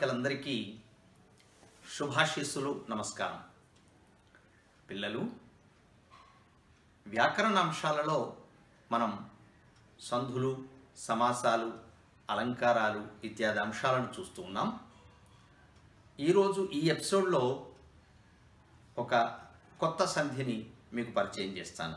బాలికలందరికీ శుభాశీస్సులు నమస్కారం పిల్లలు వ్యాకరణ అంశాలలో మనం సంధులు సమాసాలు అలంకారాలు ఇత్యాది అంశాలను చూస్తూ ఉన్నాం ఈరోజు ఈ ఎపిసోడ్లో ఒక కొత్త సంధిని మీకు పరిచయం చేస్తాను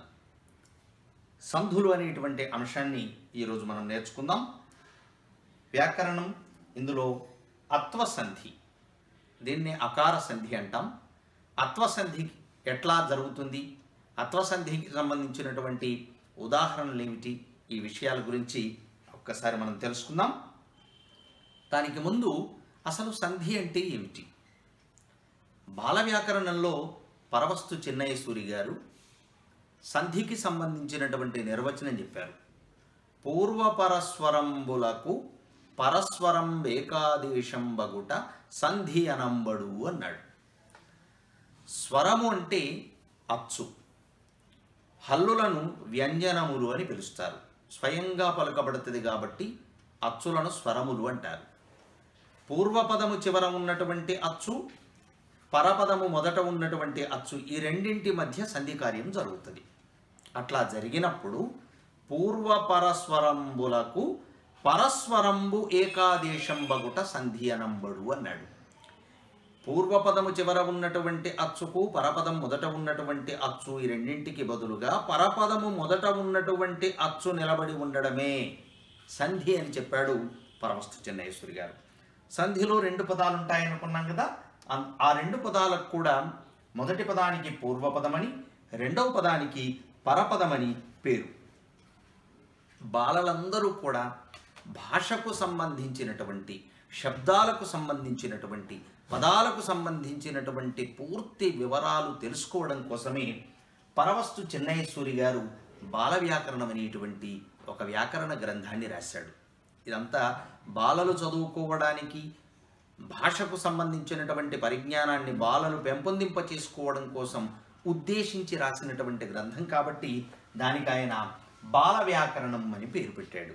సంధులు అనేటువంటి అంశాన్ని ఈరోజు మనం నేర్చుకుందాం వ్యాకరణం ఇందులో అత్వసంధి దీన్ని అకార సంధి అంటాం అత్వసంధి ఎట్లా జరుగుతుంది అత్వసంధికి సంబంధించినటువంటి ఉదాహరణలు ఏమిటి ఈ విషయాల గురించి ఒక్కసారి మనం తెలుసుకుందాం దానికి ముందు అసలు సంధి అంటే ఏమిటి బాల వ్యాకరణంలో పరవస్తు చిన్నయ్య సూరి గారు సంధికి సంబంధించినటువంటి నిర్వచనం చెప్పారు పూర్వపరస్వరంబులకు పరస్వరం ఏకాదేశం బగుట సంధి అనంబడు అన్నాడు స్వరము అంటే అచ్చు హల్లులను వ్యంజనములు అని పిలుస్తారు స్వయంగా పలుకబడుతుంది కాబట్టి అచ్చులను స్వరములు అంటారు పూర్వపదము చివర ఉన్నటువంటి అచ్చు పరపదము మొదట ఉన్నటువంటి అచ్చు ఈ రెండింటి మధ్య సంధి కార్యం జరుగుతుంది అట్లా జరిగినప్పుడు పూర్వపరస్వరంబులకు పరస్వరంబు ఏకాదేశం బగుట సంధి అనంబడు అన్నాడు పూర్వపదము చివర ఉన్నటువంటి అచ్చుకు పరపదం మొదట ఉన్నటువంటి అచ్చు ఈ రెండింటికి బదులుగా పరపదము మొదట ఉన్నటువంటి అచ్చు నిలబడి ఉండడమే సంధి అని చెప్పాడు పరమస్తు చెన్నైశ్వరి గారు సంధిలో రెండు పదాలు ఉంటాయనుకున్నాం కదా అన్- ఆ రెండు పదాలకు కూడా మొదటి పదానికి పూర్వపదమని రెండవ పదానికి పరపదమని పేరు బాలలందరూ కూడా భాషకు సంబంధించినటువంటి శబ్దాలకు సంబంధించినటువంటి పదాలకు సంబంధించినటువంటి పూర్తి వివరాలు తెలుసుకోవడం కోసమే పరవస్తు చెన్నయ్యసూరి గారు బాల వ్యాకరణం అనేటువంటి ఒక వ్యాకరణ గ్రంథాన్ని రాశాడు ఇదంతా బాలలు చదువుకోవడానికి భాషకు సంబంధించినటువంటి పరిజ్ఞానాన్ని బాలలు పెంపొందింప చేసుకోవడం కోసం ఉద్దేశించి రాసినటువంటి గ్రంథం కాబట్టి దానికి ఆయన బాల వ్యాకరణం అని పేరు పెట్టాడు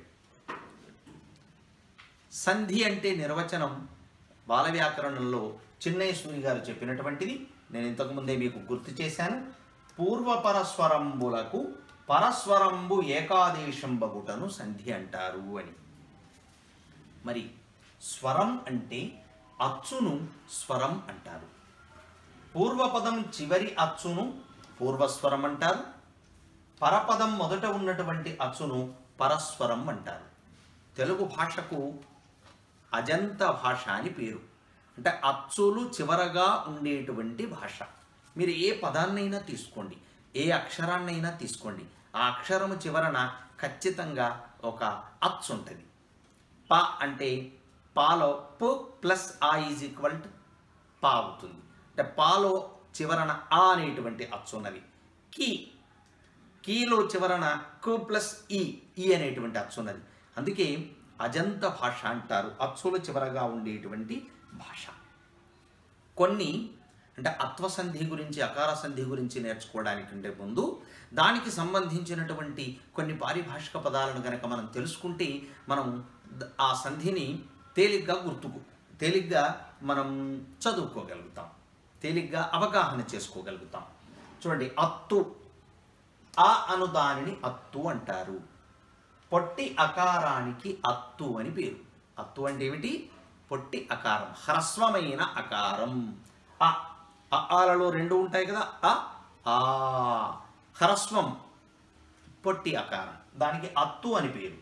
సంధి అంటే నిర్వచనం బాల వ్యాకరణంలో చిన్నయ్యసూరి గారు చెప్పినటువంటిది నేను ఇంతకుముందే మీకు గుర్తు చేశాను పూర్వపరస్వరంబులకు పరస్వరంబు ఏకాదేశం బగుటను సంధి అంటారు అని మరి స్వరం అంటే అచ్చును స్వరం అంటారు పూర్వపదం చివరి అచ్చును పూర్వస్వరం అంటారు పరపదం మొదట ఉన్నటువంటి అచ్చును పరస్వరం అంటారు తెలుగు భాషకు అజంత భాష అని పేరు అంటే అచ్చులు చివరగా ఉండేటువంటి భాష మీరు ఏ పదాన్నైనా తీసుకోండి ఏ అక్షరాన్నైనా తీసుకోండి ఆ అక్షరము చివరన ఖచ్చితంగా ఒక అచ్చు ఉంటుంది ప అంటే పాలో పు ప్లస్ ఆ ఈజ్ ఈక్వల్ టు పా అవుతుంది అంటే పాలో చివరన ఆ అనేటువంటి అచ్చు ఉన్నది కీ కీలో చివరన కు ప్లస్ ఈ ఈ అనేటువంటి అచ్చు ఉన్నది అందుకే అజంత భాష అంటారు అచ్చుల చివరగా ఉండేటువంటి భాష కొన్ని అంటే అత్వసంధి గురించి అకార సంధి గురించి నేర్చుకోవడానికి ఉండే ముందు దానికి సంబంధించినటువంటి కొన్ని పారిభాషిక పదాలను కనుక మనం తెలుసుకుంటే మనం ద- ఆ సంధిని తేలిగ్గా గుర్తుకు తేలిగ్గా మనం చదువుకోగలుగుతాం తేలిగ్గా అవగాహన చేసుకోగలుగుతాం చూడండి అత్తు ఆ అను దానిని అత్తు అంటారు పొట్టి అకారానికి అత్తు అని పేరు అత్తు అంటే ఏమిటి పొట్టి అకారం హ్రస్వమైన అకారం అ అ, ఆలలో రెండు ఉంటాయి కదా అ ఆ హ్రస్వం పొట్టి అకారం దానికి అత్తు అని పేరు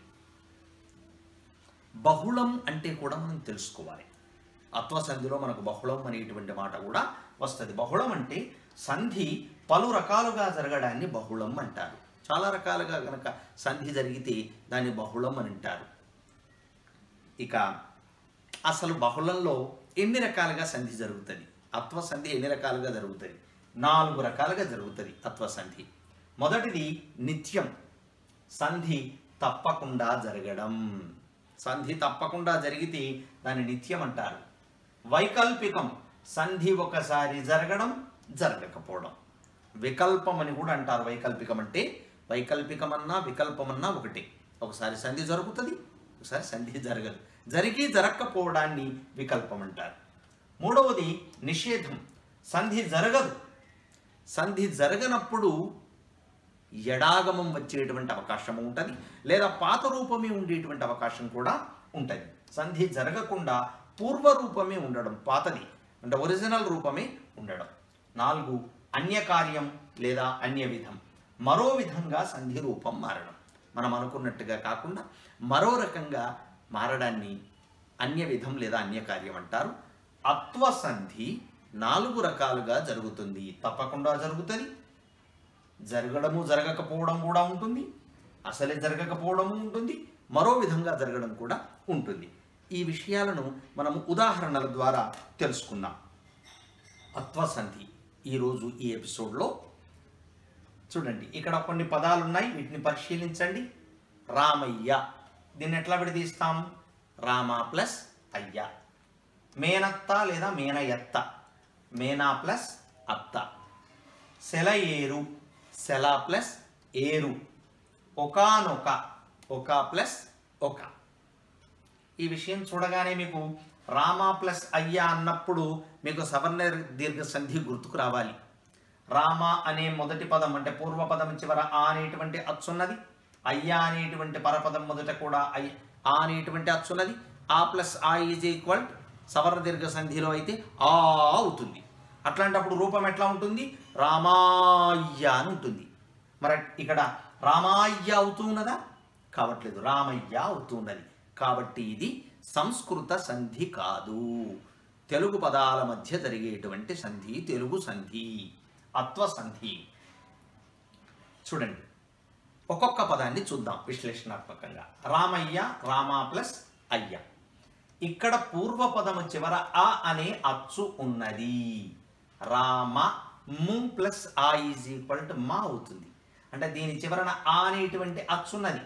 బహుళం అంటే కూడా మనం తెలుసుకోవాలి అత్వ సంధిలో మనకు బహుళం అనేటువంటి మాట కూడా వస్తుంది బహుళం అంటే సంధి పలు రకాలుగా జరగడాన్ని బహుళం అంటారు చాలా రకాలుగా కనుక సంధి జరిగితే దాన్ని బహుళం అని అంటారు ఇక అసలు బహుళంలో ఎన్ని రకాలుగా సంధి జరుగుతుంది అత్వ సంధి ఎన్ని రకాలుగా జరుగుతుంది నాలుగు రకాలుగా జరుగుతుంది అత్వ సంధి మొదటిది నిత్యం సంధి తప్పకుండా జరగడం సంధి తప్పకుండా జరిగితే దాన్ని నిత్యం అంటారు వైకల్పికం సంధి ఒకసారి జరగడం జరగకపోవడం వికల్పం అని కూడా అంటారు వైకల్పికం అంటే వైకల్పికమన్నా వికల్పమన్నా ఒకటి ఒకసారి సంధి జరుగుతుంది ఒకసారి సంధి జరగదు జరిగి జరగకపోవడాన్ని వికల్పం అంటారు మూడవది నిషేధం సంధి జరగదు సంధి జరగనప్పుడు ఎడాగమం వచ్చేటువంటి అవకాశం ఉంటుంది లేదా పాత రూపమే ఉండేటువంటి అవకాశం కూడా ఉంటుంది సంధి జరగకుండా పూర్వ రూపమే ఉండడం పాతది అంటే ఒరిజినల్ రూపమే ఉండడం నాలుగు అన్యకార్యం లేదా అన్య విధం మరో విధంగా సంధి రూపం మారడం మనం అనుకున్నట్టుగా కాకుండా మరో రకంగా మారడాన్ని అన్య విధం లేదా అన్యకార్యం అంటారు అత్వ సంధి నాలుగు రకాలుగా జరుగుతుంది తప్పకుండా జరుగుతుంది జరగడము జరగకపోవడం కూడా ఉంటుంది అసలే జరగకపోవడము ఉంటుంది మరో విధంగా జరగడం కూడా ఉంటుంది ఈ విషయాలను మనము ఉదాహరణల ద్వారా తెలుసుకుందాం అత్వసంధి ఈరోజు ఈ ఎపిసోడ్లో చూడండి ఇక్కడ కొన్ని పదాలు ఉన్నాయి వీటిని పరిశీలించండి రామయ్య దీన్ని ఎట్లా విడదీస్తాం రామ ప్లస్ అయ్య మేనత్త లేదా మేనయత్త మేనా ప్లస్ అత్త సెలయేరు సెల ప్లస్ ఏరు ఒకానొక ఒక ప్లస్ ఒక ఈ విషయం చూడగానే మీకు రామ ప్లస్ అయ్య అన్నప్పుడు మీకు సవర్ణ దీర్ఘ సంధి గుర్తుకు రావాలి రామ అనే మొదటి పదం అంటే పూర్వపదం చివర ఆ అనేటువంటి అచ్చున్నది అయ్య అనేటువంటి పరపదం మొదట కూడా ఐ ఆ అనేటువంటి అచ్చున్నది ఆ ప్లస్ ఆ ఈజ్ ఈక్వల్ సవర్ణ దీర్ఘ సంధిలో అయితే ఆ అవుతుంది అట్లాంటప్పుడు రూపం ఎట్లా ఉంటుంది రామాయ్య అని ఉంటుంది మరి ఇక్కడ రామాయ్య అవుతూ ఉన్నదా కావట్లేదు రామయ్య అవుతూ ఉన్నది కాబట్టి ఇది సంస్కృత సంధి కాదు తెలుగు పదాల మధ్య జరిగేటువంటి సంధి తెలుగు సంధి అత్వ సంధి చూడండి ఒక్కొక్క పదాన్ని చూద్దాం విశ్లేషణాత్మకంగా రామయ్య రామ ప్లస్ అయ్య ఇక్కడ పూర్వపదము చివర ఆ అనే అచ్చు ఉన్నది రామ ము ప్లస్ ఆ ఈజ్ ఈక్వల్ టు మా అవుతుంది అంటే దీని చివరన ఆ అనేటువంటి అచ్చు ఉన్నది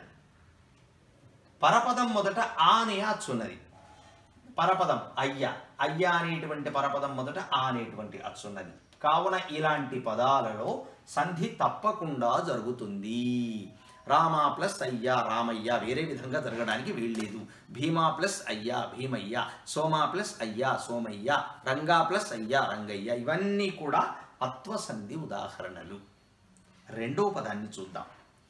పరపదం మొదట ఆ అనే అచ్చు ఉన్నది పరపదం అయ్య అయ్య అనేటువంటి పరపదం మొదట ఆ అనేటువంటి అచ్చు ఉన్నది కావున ఇలాంటి పదాలలో సంధి తప్పకుండా జరుగుతుంది రామ ప్లస్ అయ్య రామయ్య వేరే విధంగా జరగడానికి వీల్లేదు భీమా ప్లస్ అయ్య భీమయ్య సోమా ప్లస్ అయ్య సోమయ్య రంగా ప్లస్ అయ్య రంగయ్య ఇవన్నీ కూడా అత్వ సంధి ఉదాహరణలు రెండో పదాన్ని చూద్దాం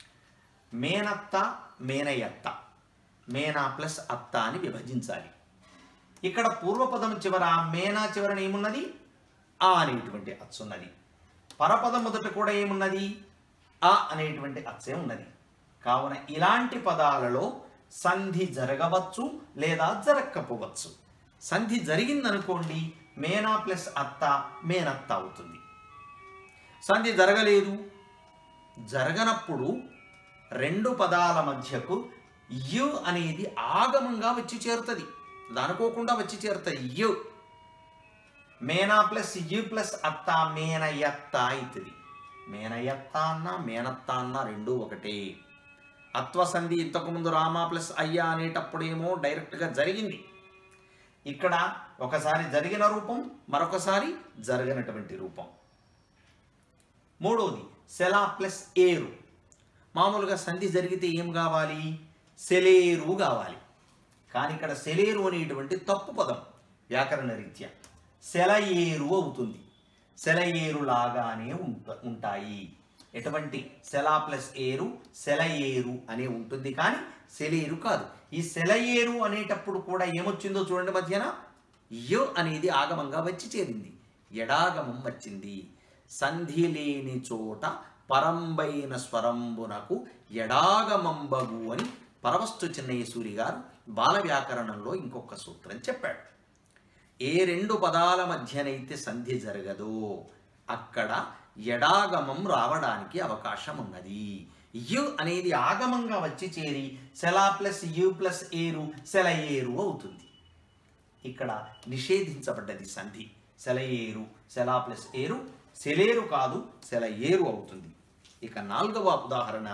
మేనత్త మేనయత్త మేనా ప్లస్ అత్త అని విభజించాలి ఇక్కడ పూర్వపదం చివర మేనా చివరన ఏమున్నది ఆ అనేటువంటి అచ్చున్నది పరపదం మొదట కూడా ఏమున్నది ఆ అనేటువంటి అచ్చే ఉన్నది కావున ఇలాంటి పదాలలో సంధి జరగవచ్చు లేదా జరగకపోవచ్చు సంధి జరిగిందనుకోండి మేనా ప్లస్ అత్త మేనత్త అవుతుంది సంధి జరగలేదు జరగనప్పుడు రెండు పదాల మధ్యకు యు అనేది ఆగమంగా వచ్చి చేరుతుంది అనుకోకుండా వచ్చి చేరుతుంది యు మేనా ప్లస్ యు ప్లస్ అత్త మేనయత్త అవుతుంది మేనయత్త అన్న మేనత్త అన్న రెండు ఒకటే అత్వసంధి ఇంతకుముందు రామ ప్లస్ అయ్య అనేటప్పుడేమో డైరెక్ట్గా జరిగింది ఇక్కడ ఒకసారి జరిగిన రూపం మరొకసారి జరగనటువంటి రూపం మూడవది సెలా ప్లస్ ఏరు మామూలుగా సంధి జరిగితే ఏం కావాలి సెలేరు కావాలి కానీ ఇక్కడ సెలేరు అనేటువంటి తప్పు పదం వ్యాకరణ రీత్యా సెలయేరు అవుతుంది సెలయేరు లాగానే ఉంట ఉంటాయి ఎటువంటి సెలా ప్లస్ ఏరు సెలయేరు అనే ఉంటుంది కానీ సెలేరు కాదు ఈ సెలయేరు అనేటప్పుడు కూడా ఏమొచ్చిందో చూడండి మధ్యన యో అనేది ఆగమంగా వచ్చి చేరింది ఎడాగమం వచ్చింది సంధి లేని చోట పరంబైన స్వరంబునకు ఎడాగమంబగు అని పరవస్తు చిన్నయ్యసూరి గారు బాల వ్యాకరణంలో ఇంకొక సూత్రం చెప్పాడు ఏ రెండు పదాల మధ్యనైతే సంధి జరగదో అక్కడ ఎడాగమం రావడానికి అవకాశం ఉన్నది యు అనేది ఆగమంగా వచ్చి చేరి సెలా ప్లస్ యు ప్లస్ ఏరు సెలయేరు అవుతుంది ఇక్కడ నిషేధించబడ్డది సంధి సెలయేరు సెలా ప్లస్ ఏరు సెలేరు కాదు సెలయేరు అవుతుంది ఇక నాలుగవ ఉదాహరణ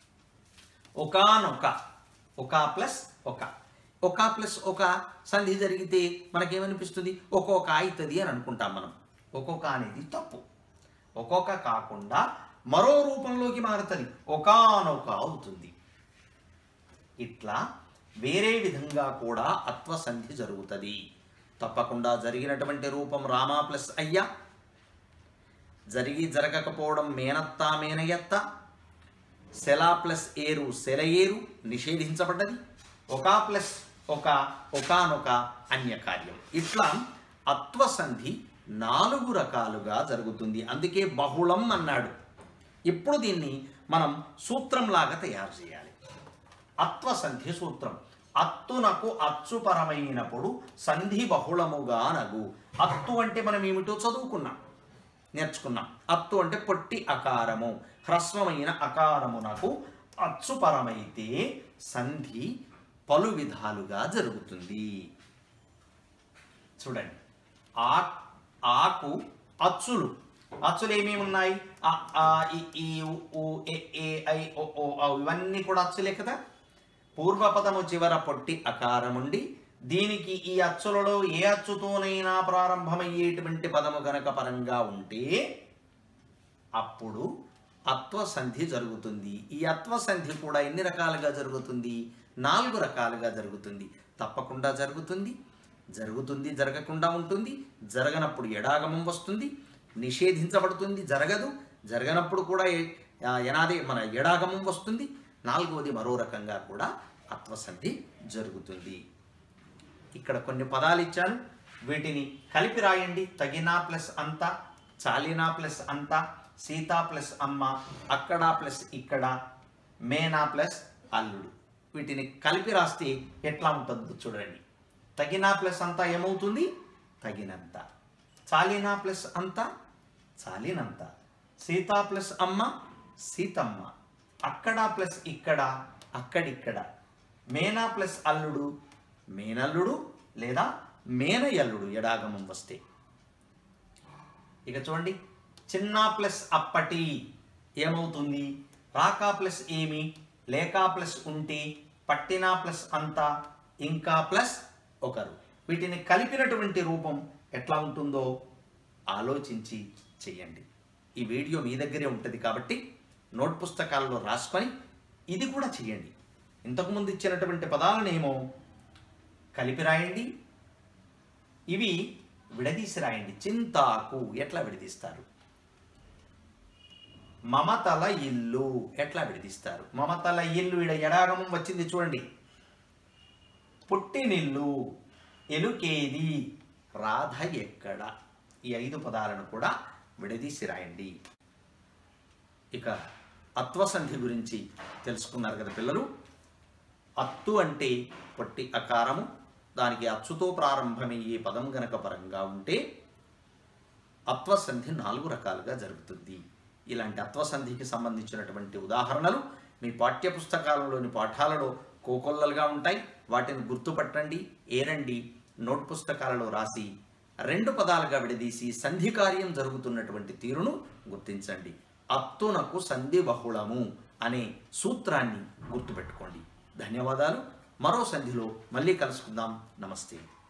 ఒకానొక ఒక ప్లస్ ఒక ఒక ప్లస్ ఒక సంధి జరిగితే మనకేమనిపిస్తుంది ఒక్కొక్క అవుతుంది అని అనుకుంటాం మనం ఒక్కొక్క అనేది తప్పు ఒక్కొక్క కాకుండా మరో రూపంలోకి మారుతుంది ఒకానొక అవుతుంది ఇట్లా వేరే విధంగా కూడా అత్వ సంధి జరుగుతుంది తప్పకుండా జరిగినటువంటి రూపం రామా ప్లస్ అయ్య జరిగి జరగకపోవడం మేనత్తా మేనయత్త సెలా ప్లస్ ఏరు సెలయేరు నిషేధించబడ్డది ఒక ప్లస్ ఒక ఒకానొక అన్యకార్యం ఇట్లా అత్వసంధి నాలుగు రకాలుగా జరుగుతుంది అందుకే బహుళం అన్నాడు ఇప్పుడు దీన్ని మనం సూత్రంలాగా తయారు చేయాలి అత్వసంధి సూత్రం అత్తునకు అచ్చుపరమైనప్పుడు సంధి బహుళముగా నగు అత్తు అంటే మనం ఏమిటో చదువుకున్నాం నేర్చుకున్నాం అత్తు అంటే పొట్టి అకారము హ్రస్వమైన అకారమునకు అచ్చుపరమైతే సంధి పలు విధాలుగా జరుగుతుంది చూడండి ఆ ఆకు అచ్చులు అచ్చులు ఏమేమి ఉన్నాయి ఆ, ఆ, ఈ, ఈ, ఉ, ఊ, ఏ, ఏ, ఐ, ఓ, ఓ, ఔ ఇవన్నీ కూడా అచ్చులే కదా పూర్వపదము చివర పొట్టి అకారముండి దీనికి ఈ అచ్చులలో ఏ అచ్చుతోనైనా ప్రారంభమయ్యేటువంటి పదము గనక పరంగా ఉంటే అప్పుడు అత్వసంధి జరుగుతుంది ఈ అత్వసంధి కూడా ఎన్ని రకాలుగా జరుగుతుంది నాలుగు రకాలుగా జరుగుతుంది తప్పకుండా జరుగుతుంది జరుగుతుంది జరగకుండా ఉంటుంది జరగనప్పుడు ఎడాగమం వస్తుంది నిషేధించబడుతుంది జరగదు జరగనప్పుడు కూడా ఏ- ఆ, ఎనాది మన ఎడాగమం వస్తుంది నాలుగవది మరో రకంగా కూడా అత్వసంధి జరుగుతుంది ఇక్కడ కొన్ని పదాలు ఇచ్చాను వీటిని కలిపి రాయండి తగినా ప్లస్ అంత చాలినా ప్లస్ అంత సీత ప్లస్ అమ్మ అక్కడ ప్లస్ ఇక్కడ మేనా ప్లస్ అల్లుడు వీటిని కలిపి రాస్తే ఎట్లా ఉంటుందో చూడండి తగినా ప్లస్ అంత ఏమవుతుంది తగినంత చాలినా ప్లస్ అంత చాలినంత సీత ప్లస్ అమ్మ సీతమ్మ అక్కడ ప్లస్ ఇక్కడ అక్కడిక్కడ మేనా ప్లస్ అల్లుడు మేనల్లుడు లేదా మేనయల్లుడు ఎడాగమం వస్తే ఇక చూడండి చిన్న ప్లస్ అప్పటి ఏమవుతుంది రాకా ప్లస్ ఏమి లేకా ప్లస్ ఉంటే పట్టినా ప్లస్ అంత ఇంకా ప్లస్ ఒకరు వీటిని కలిపినటువంటి రూపం ఎట్లా ఉంటుందో ఆలోచించి చెయ్యండి ఈ వీడియో మీ దగ్గరే ఉంటుంది కాబట్టి నోట్ పుస్తకాల్లో రాసుకొని ఇది కూడా చెయ్యండి ఇంతకుముందు ఇచ్చినటువంటి పదాలనేమో కలిపి రాయండి ఇవి విడదీసి రాయండి చింతాకు ఎట్లా విడదీస్తారు మమతల ఇల్లు ఎట్లా విడదీస్తారు మమతల ఇల్లు ఇడ ఎడాగమం వచ్చింది చూడండి పుట్టినిల్లు ఎలుకేది రాధ ఎక్కడ ఈ ఐదు పదాలను కూడా విడదీసి రాయండి ఇక అత్వసంధి గురించి తెలుసుకున్నారు కదా పిల్లలు అత్తు అంటే పొట్టి అకారము దానికి అచ్చుతో ప్రారంభమయ్యే పదం గనక పరంగా ఉంటే అత్వసంధి నాలుగు రకాలుగా జరుగుతుంది ఇలాంటి అత్వసంధికి సంబంధించినటువంటి ఉదాహరణలు మీ పాఠ్య పుస్తకాలలోని పాఠాలలో కోకొల్లలుగా ఉంటాయి వాటిని గుర్తుపట్టండి ఏరండి నోట్ పుస్తకాలలో రాసి రెండు పదాలుగా విడదీసి సంధి కార్యం జరుగుతున్నటువంటి తీరును గుర్తించండి అత్తునకు సంధి బహుళము అనే సూత్రాన్ని గుర్తుపెట్టుకోండి ధన్యవాదాలు మరో సంధిలో మళ్ళీ కలుసుకుందాం నమస్తే